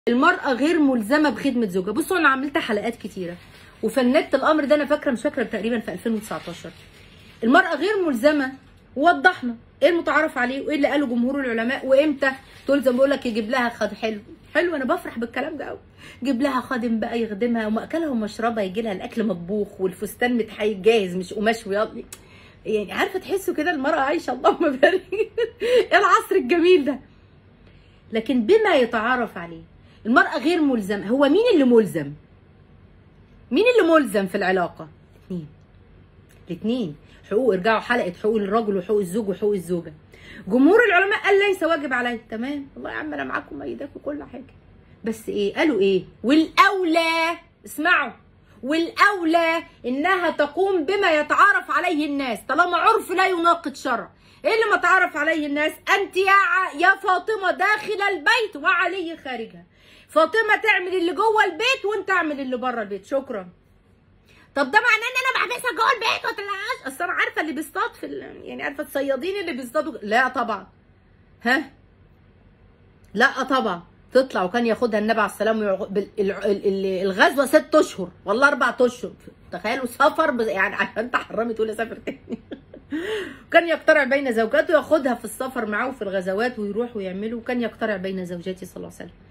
المرأة غير ملزمة بخدمة زوجها بصوا انا عملت حلقات كتيرة وفندت الامر ده انا فاكرة مش فاكرة تقريبا في 2019 المرأة غير ملزمة ووضحنا ايه المتعارف عليه وايه اللي قاله جمهور العلماء وامتى تلزم بيقول لك يجيب لها خد حلو حلو انا بفرح بالكلام ده قوي يجيب لها خادم بقى يخدمها ومأكلها ومشربها يجي لها الاكل مطبوخ والفستان متحيج جاهز مش قماش ويض يعني عارفه تحسوا كده المرأة عايشة اللهم بارك ايه العصر الجميل ده لكن بما يتعارف عليه المرأة غير ملزمة هو مين اللي ملزم مين اللي ملزم في العلاقة الاثنين الاثنين حقوق ارجعوا حلقة حقوق الرجل وحقوق الزوج وحقوق الزوجة جمهور العلماء قال ليس واجب علي تمام والله يا عم انا معاكم ايدك وكل حاجة بس ايه قالوا ايه والاولى اسمعوا والاولى انها تقوم بما يتعارف عليه الناس طالما عرف لا يناقض شرع ايه اللي ما تعرف عليه الناس انت يا ع... يا فاطمه داخل البيت وعلي خارجها فاطمه تعمل اللي جوه البيت وانت اعمل اللي بره البيت شكرا طب ده معناه ان انا بحبسها جوه البيت وما تطلعهاش اصل انا عارفه اللي بيصطاد في ال... يعني عارفه الصيادين اللي بيصطادوا لا طبعا ها لا طبعا تطلع وكان ياخدها النبي عليه السلام ويعغ... بال... ال... ال... الغزوه ست اشهر والله اربع اشهر تخيلوا سفر ب... يعني عشان تحرمي تقولي اسافر تاني كان يقترع بين زوجاته ياخدها في السفر معاه في الغزوات ويروح ويعملوا وكان يقترع بين زوجاته صلى الله عليه وسلم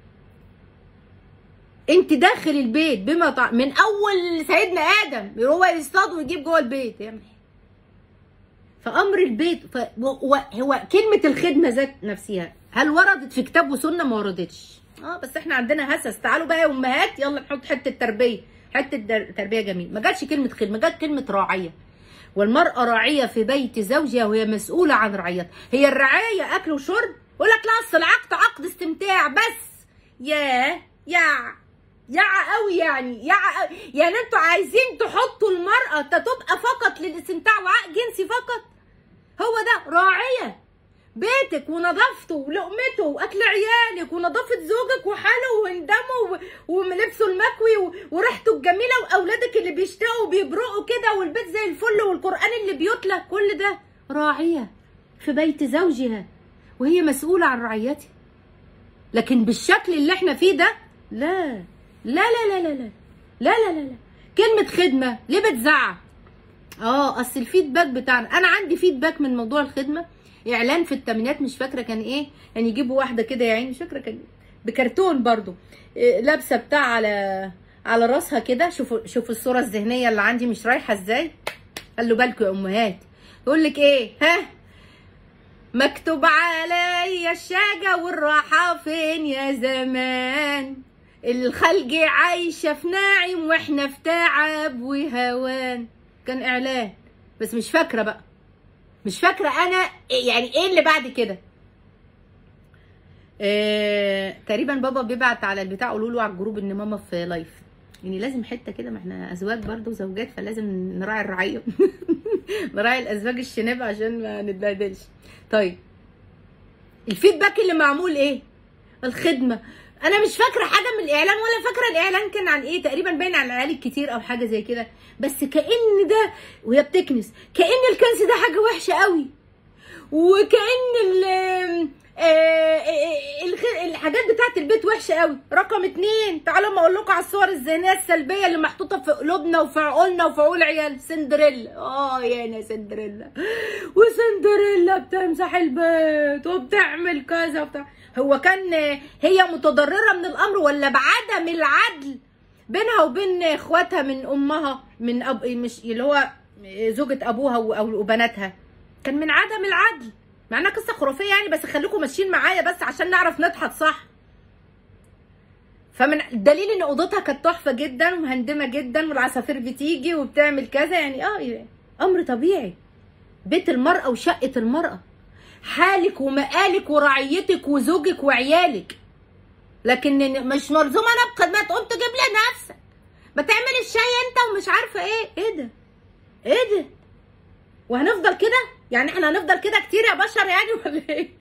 انت داخل البيت بما طع... من اول سيدنا ادم هو يصطاد ويجيب جوه البيت يعمل فامر البيت ف... هو... هو كلمه الخدمه ذات نفسها هل وردت في كتاب وسنه ما وردتش اه بس احنا عندنا هسس تعالوا بقى يا امهات يلا نحط حته تربيه حته در... تربيه جميل ما جاتش كلمه خدمه جت كلمه راعيه والمرأة راعية في بيت زوجها وهي مسؤولة عن رعيتها هي الرعاية أكل وشرب يقول لك لا أصل العقد عقد استمتاع بس يا يا يا قوي يعني يا يعني انتوا عايزين تحطوا المرأة تبقى فقط للاستمتاع وعقد جنسي فقط هو ده راعية بيتك ونظافته ولقمته واكل عيالك ونظافه زوجك وحاله وهندمه ولبسه المكوي وريحته الجميله واولادك اللي بيشتاقوا وبيبرقوا كده والبيت زي الفل والقران اللي بيتلى كل ده راعيه في بيت زوجها وهي مسؤوله عن رعيتها لكن بالشكل اللي احنا فيه ده لا لا لا لا لا لا لا لا لا, لا. كلمه خدمه ليه بتزعق اه اصل الفيدباك بتاعنا انا عندي فيدباك من موضوع الخدمه اعلان في الثمانينات مش فاكره كان ايه يعني يجيبوا واحده كده يا عيني مش فاكره كان بكرتون برضو إيه لابسه بتاع على على راسها كده شوفوا شوفوا الصوره الذهنيه اللي عندي مش رايحه ازاي خلوا بالكم يا امهات يقول لك ايه ها مكتوب عليا الشجا والراحه فين يا زمان الخلق عايشه في ناعم واحنا في تعب وهوان كان اعلان بس مش فاكره بقى مش فاكره انا يعني ايه اللي بعد كده آه، تقريبا بابا بيبعت على البتاع قولوا له على الجروب ان ماما في لايف يعني لازم حته كده ما احنا ازواج برضه وزوجات فلازم نراعي الرعيه نراعي الازواج الشناب عشان ما نتبهدلش طيب الفيدباك اللي معمول ايه الخدمه انا مش فاكره حاجه من الاعلان ولا فاكره الاعلان كان عن ايه تقريبا باين على العيال الكتير او حاجه زي كده بس كان ده وهي بتكنس كان الكنس ده حاجه وحشه قوي وكان ال الحاجات بتاعت البيت وحشه قوي رقم اتنين تعالوا ما اقول لكم على الصور الذهنيه السلبيه اللي محطوطه في قلوبنا وفي عقولنا وفي عقول عيال سندريلا اه يا انا سندريلا وسندريلا بتمسح البيت وبتعمل كذا وبتاع هو كان هي متضرره من الامر ولا بعدم العدل بينها وبين اخواتها من امها من أب مش اللي هو زوجة ابوها او بناتها كان من عدم العدل مع انها قصه خرافيه يعني بس خليكم ماشيين معايا بس عشان نعرف نضحك صح فمن الدليل ان اوضتها كانت تحفه جدا ومهندمه جدا والعصافير بتيجي وبتعمل كذا يعني اه امر طبيعي بيت المراه وشقه المراه حالك ومقالك ورعيتك وزوجك وعيالك لكن مش ملزومه انا بخدمات تقوم تجيب لي نفسك بتعمل الشاي انت ومش عارفه ايه ايه ده ايه ده وهنفضل كده يعني احنا هنفضل كده كتير يا بشر يعني ولا ايه